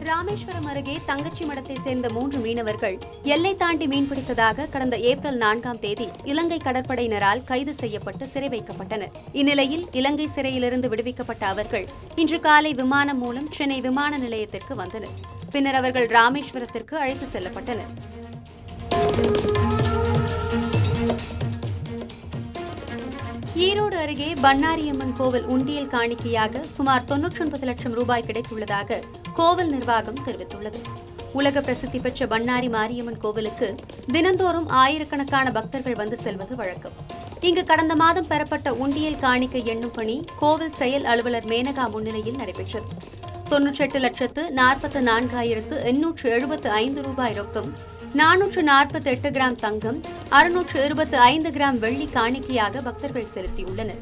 ராமேஸ்வரம் அருகே தங்கச்சி மடத்தை சேர்ந்த மூன்று மீனவர்கள் எல்லை தாண்டி மீன்பிடித்ததாக கடந்த ஏப்ரல் நான்காம் தேதி இலங்கை கடற்படையினரால் கைது செய்யப்பட்டு சிறை வைக்கப்பட்டனர் இந்நிலையில் இலங்கை சிறையிலிருந்து விடுவிக்கப்பட்ட அவர்கள் இன்று காலை விமானம் மூலம் சென்னை விமான நிலையத்திற்கு வந்தனர் பின்னர் அவர்கள் ராமேஸ்வரத்திற்கு அழைத்து செல்லப்பட்டனர் ஈரோடு அருகே பண்ணாரியம்மன் கோவில் உண்டியல் காணிக்கையாக சுமார் தொன்னூற்றி ஒன்பது லட்சம் ரூபாய் கிடைத்துள்ளதாக கோவில் நிர்வாகம் தெரிவித்துள்ளது உலக பிரசித்தி பெற்ற பண்ணாரி மாரியம்மன் கோவிலுக்கு தினந்தோறும் ஆயிரக்கணக்கான பக்தர்கள் வந்து செல்வது வழக்கம் இங்கு கடந்த மாதம் பெறப்பட்ட உண்டியல் காணிக்கை எண்ணும் பணி கோவில் செயல் அலுவலர் மேனகா முன்னிலையில் நடைபெற்றது தொன்னூற்றி எட்டு லட்சத்து நாற்பத்து நான்காயிரத்து எண்ணூற்று எழுபத்து ஐந்து ரூபாய் ரொக்கம் நானூற்று நாற்பத்தி எட்டு கிராம் தங்கம் அறுநூற்று இருபத்து ஐந்து கிராம் வெள்ளி காணிக்கையாக பக்தர்கள் செலுத்தியுள்ளனர்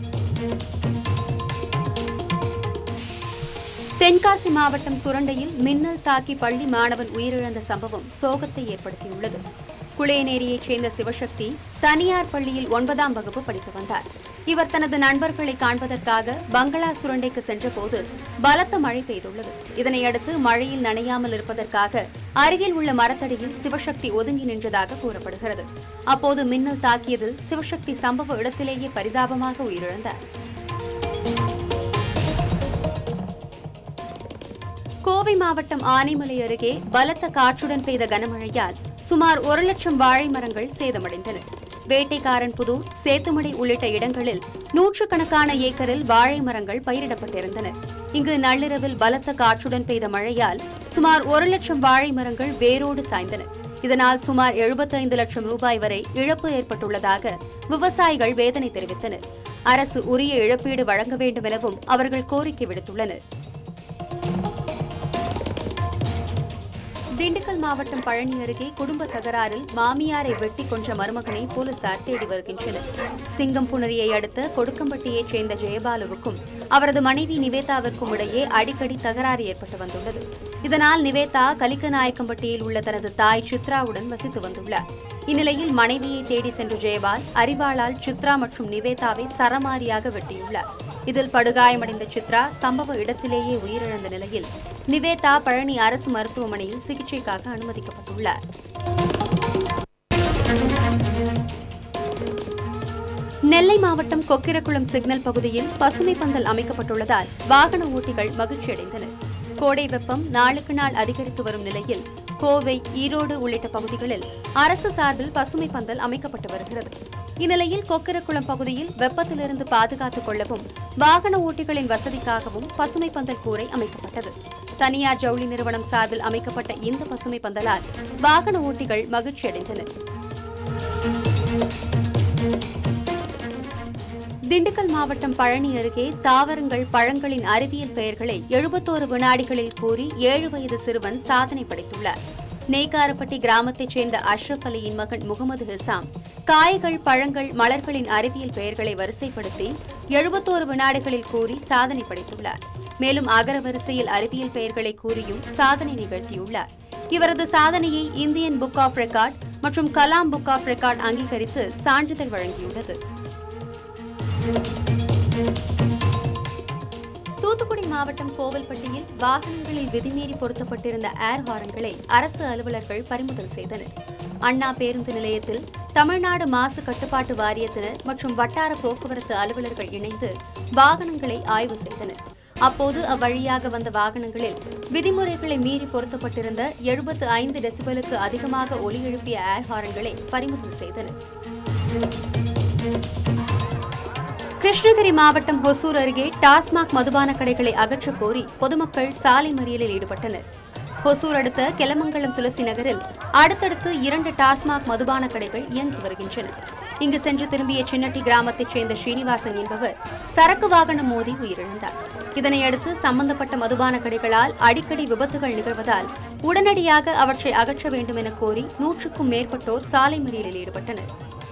தென்காசி மாவட்டம் சுரண்டையில் மின்னல் தாக்கி பள்ளி மாணவன் உயிரிழந்த சம்பவம் சோகத்தை ஏற்படுத்தியுள்ளது குளையநேரியைச் சேர்ந்த சிவசக்தி தனியார் பள்ளியில் ஒன்பதாம் வகுப்பு படித்து வந்தார் இவர் தனது நண்பர்களை காண்பதற்காக பங்களா சுரண்டைக்கு சென்றபோது பலத்த மழை பெய்துள்ளது இதனையடுத்து மழையில் நனையாமல் இருப்பதற்காக அருகில் உள்ள மரத்தடியில் சிவசக்தி ஒதுங்கி நின்றதாக கூறப்படுகிறது அப்போது மின்னல் தாக்கியதில் சிவசக்தி சம்பவ இடத்திலேயே பரிதாபமாக உயிரிழந்தார் கோவை மாவட்டம் ஆனைமலை அருகே பலத்த காற்றுடன் பெய்த கனமழையால் சுமார் ஒரு லட்சம் வாழை மரங்கள் சேதமடைந்தன வேட்டைக்காரன் புதூர் சேத்துமடை உள்ளிட்ட இடங்களில் நூற்றுக்கணக்கான ஏக்கரில் வாழை மரங்கள் பயிரிடப்பட்டிருந்தன இங்கு நள்ளிரவில் பலத்த காற்றுடன் பெய்த மழையால் சுமார் ஒரு லட்சம் வாழை மரங்கள் வேரோடு சாய்ந்தன இதனால் சுமார் 75 லட்சம் ரூபாய் வரை இழப்பு ஏற்பட்டுள்ளதாக விவசாயிகள் வேதனை தெரிவித்தனர் அரசு உரிய இழப்பீடு வழங்க வேண்டும் எனவும் அவர்கள் கோரிக்கை விடுத்துள்ளனர் திண்டுக்கல் மாவட்டம் பழனி அருகே குடும்ப தகராறில் மாமியாரை வெட்டி கொன்ற மருமகனை போலீசார் தேடி வருகின்றனர் சிங்கம்புணரியை அடுத்த கொடுக்கம்பட்டியைச் சேர்ந்த ஜெயபாலுவுக்கும் அவரது மனைவி நிவேதாவிற்கும் இடையே அடிக்கடி தகராறு ஏற்பட்டு வந்துள்ளது இதனால் நிவேதா கலிக்கநாயக்கம்பட்டியில் உள்ள தனது தாய் சித்ராவுடன் வசித்து வந்துள்ளார் இந்நிலையில் மனைவியை தேடி சென்ற ஜெயபால் அரிவாளால் சித்ரா மற்றும் நிவேதாவை சரமாரியாக வெட்டியுள்ளார் இதில் படுகாயமடைந்த சித்ரா சம்பவ இடத்திலேயே உயிரிழந்த நிலையில் நிவேதா பழனி அரசு மருத்துவமனையில் சிகிச்சைக்காக அனுமதிக்கப்பட்டுள்ளார் நெல்லை மாவட்டம் கொக்கிரக்குளம் சிக்னல் பகுதியில் பசுமை பந்தல் அமைக்கப்பட்டுள்ளதால் வாகன ஓட்டிகள் மகிழ்ச்சியடைந்தனர் கோடை வெப்பம் நாளுக்கு நாள் அதிகரித்து வரும் நிலையில் கோவை ஈரோடு உள்ளிட்ட பகுதிகளில் அரசு சார்பில் பசுமை பந்தல் அமைக்கப்பட்டு வருகிறது இந்நிலையில் கொக்கிரக்குளம் பகுதியில் வெப்பத்திலிருந்து பாதுகாத்துக் கொள்ளவும் வாகன ஓட்டிகளின் வசதிக்காகவும் பசுமை பந்தல் கூரை அமைக்கப்பட்டது தனியார் ஜவுளி நிறுவனம் சார்பில் அமைக்கப்பட்ட இந்த பசுமை பந்தலால் வாகன ஓட்டிகள் மகிழ்ச்சியடைந்தனர் திண்டுக்கல் மாவட்டம் பழனி அருகே தாவரங்கள் பழங்களின் அறிவியல் பெயர்களை எழுபத்தோரு வினாடிகளில் கூறி ஏழு வயது சிறுவன் சாதனை படைத்துள்ளார் நெய்க்காரப்பட்டி கிராமத்தைச் சேர்ந்த அஷ்ரப் அலியின் மகன் முகமது ஹிசாம் காய்கள் பழங்கள் மலர்களின் அறிவியல் பெயர்களை வரிசைப்படுத்தி எழுபத்தோரு வினாடிகளில் கூறி சாதனை படைத்துள்ளார் மேலும் அகர வரிசையில் அறிவியல் பெயர்களை கூறியும் சாதனை நிகழ்த்தியுள்ளார் இவரது சாதனையை இந்தியன் புக் ஆஃப் ரெக்கார்ட் மற்றும் கலாம் புக் ஆஃப் ரெக்கார்ட் அங்கீகரித்து சான்றிதழ் வழங்கியுள்ளது தூத்துக்குடி மாவட்டம் கோவில்பட்டியில் வாகனங்களில் விதிமீறி பொருத்தப்பட்டிருந்த ஏர் ஹாரன்களை அரசு அலுவலர்கள் பறிமுதல் செய்தனர் அண்ணா பேருந்து நிலையத்தில் தமிழ்நாடு மாசு கட்டுப்பாட்டு வாரியத்தினர் மற்றும் வட்டார போக்குவரத்து அலுவலர்கள் இணைந்து வாகனங்களை ஆய்வு செய்தனர் அப்போது அவ்வழியாக வந்த வாகனங்களில் விதிமுறைகளை மீறி பொருத்தப்பட்டிருந்த எழுபத்து ஐந்து டெசிபலுக்கு அதிகமாக ஒலி எழுப்பிய ஏர் ஹாரன்களை பறிமுதல் செய்தனர் கிருஷ்ணகிரி மாவட்டம் ஹொசூர் அருகே டாஸ்மாக் மதுபான கடைகளை அகற்றக் கோரி பொதுமக்கள் சாலை மறியலில் ஈடுபட்டனர் ஹொசூர் அடுத்த கெலமங்கலம் துளசி நகரில் அடுத்தடுத்து இரண்டு டாஸ்மாக் மதுபான கடைகள் இயங்கி வருகின்றன இங்கு சென்று திரும்பிய சின்னட்டி கிராமத்தைச் சேர்ந்த ஸ்ரீனிவாசன் என்பவர் சரக்கு வாகனம் மோதி உயிரிழந்தார் இதனையடுத்து சம்பந்தப்பட்ட மதுபான கடைகளால் அடிக்கடி விபத்துகள் நிகழ்வதால் உடனடியாக அவற்றை அகற்ற வேண்டும் என கோரி நூற்றுக்கும் மேற்பட்டோர் சாலை மறியலில் ஈடுபட்டனர்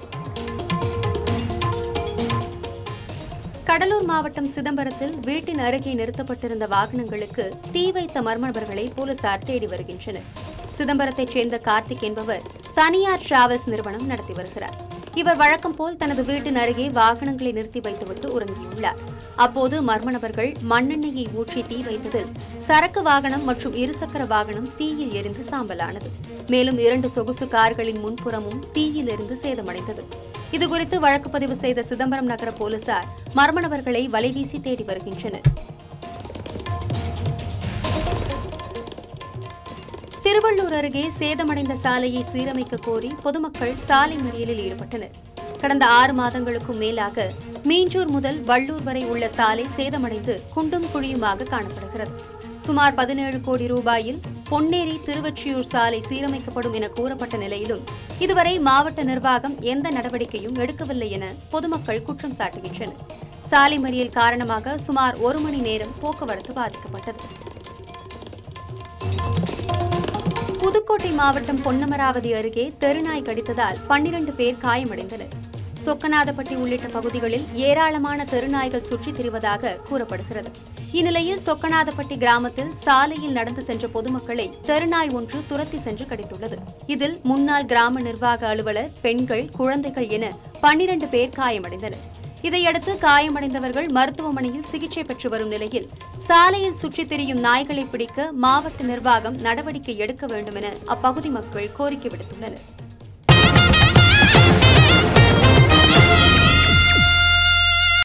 கடலூர் மாவட்டம் சிதம்பரத்தில் வீட்டின் அருகே நிறுத்தப்பட்டிருந்த வாகனங்களுக்கு தீ வைத்த மர்ம நபர்களை போலீசார் தேடி வருகின்றனர் சிதம்பரத்தைச் சேர்ந்த கார்த்திக் என்பவர் தனியார் டிராவல்ஸ் நிறுவனம் நடத்தி வருகிறார் இவர் வழக்கம் போல் தனது வீட்டின் அருகே வாகனங்களை நிறுத்தி வைத்துவிட்டு உறங்கியுள்ளார் அப்போது மர்ம நபர்கள் மண்ணெண்ணெயை ஊற்றி தீ வைத்ததில் சரக்கு வாகனம் மற்றும் இருசக்கர வாகனம் தீயில் எரிந்து சாம்பலானது மேலும் இரண்டு சொகுசு கார்களின் முன்புறமும் தீயில் எரிந்து சேதமடைந்தது இதுகுறித்து வழக்கு பதிவு செய்த சிதம்பரம் நகர போலீசார் மர்ம நபர்களை வலைவீசி தேடி வருகின்றனர் திருவள்ளூர் அருகே சேதமடைந்த சாலையை சீரமைக்க கோரி பொதுமக்கள் சாலை மறியலில் ஈடுபட்டனர் கடந்த ஆறு மாதங்களுக்கும் மேலாக மீஞ்சூர் முதல் வள்ளூர் வரை உள்ள சாலை சேதமடைந்து குண்டும் குழியுமாக காணப்படுகிறது சுமார் பதினேழு கோடி ரூபாயில் பொன்னேரி திருவொற்றியூர் சாலை சீரமைக்கப்படும் என கூறப்பட்ட நிலையிலும் இதுவரை மாவட்ட நிர்வாகம் எந்த நடவடிக்கையும் எடுக்கவில்லை என பொதுமக்கள் குற்றம் சாட்டுகின்றனர் சாலை மறியல் காரணமாக சுமார் ஒரு மணி நேரம் போக்குவரத்து பாதிக்கப்பட்டது புதுக்கோட்டை மாவட்டம் பொன்னமராவதி அருகே தெருநாய் கடித்ததால் பன்னிரண்டு பேர் காயமடைந்தனர் சொக்கநாதப்பட்டி உள்ளிட்ட பகுதிகளில் ஏராளமான தெருநாய்கள் சுற்றித் திரிவதாக கூறப்படுகிறது இந்நிலையில் சொக்கநாதப்பட்டி கிராமத்தில் சாலையில் நடந்து சென்ற பொதுமக்களை தெருநாய் ஒன்று துரத்தி சென்று கடித்துள்ளது இதில் முன்னாள் கிராம நிர்வாக அலுவலர் பெண்கள் குழந்தைகள் என பன்னிரண்டு பேர் காயமடைந்தனர் இதையடுத்து காயமடைந்தவர்கள் மருத்துவமனையில் சிகிச்சை பெற்று வரும் நிலையில் சாலையில் சுற்றித் திரியும் நாய்களை பிடிக்க மாவட்ட நிர்வாகம் நடவடிக்கை எடுக்க வேண்டும் என அப்பகுதி மக்கள் கோரிக்கை விடுத்துள்ளனர்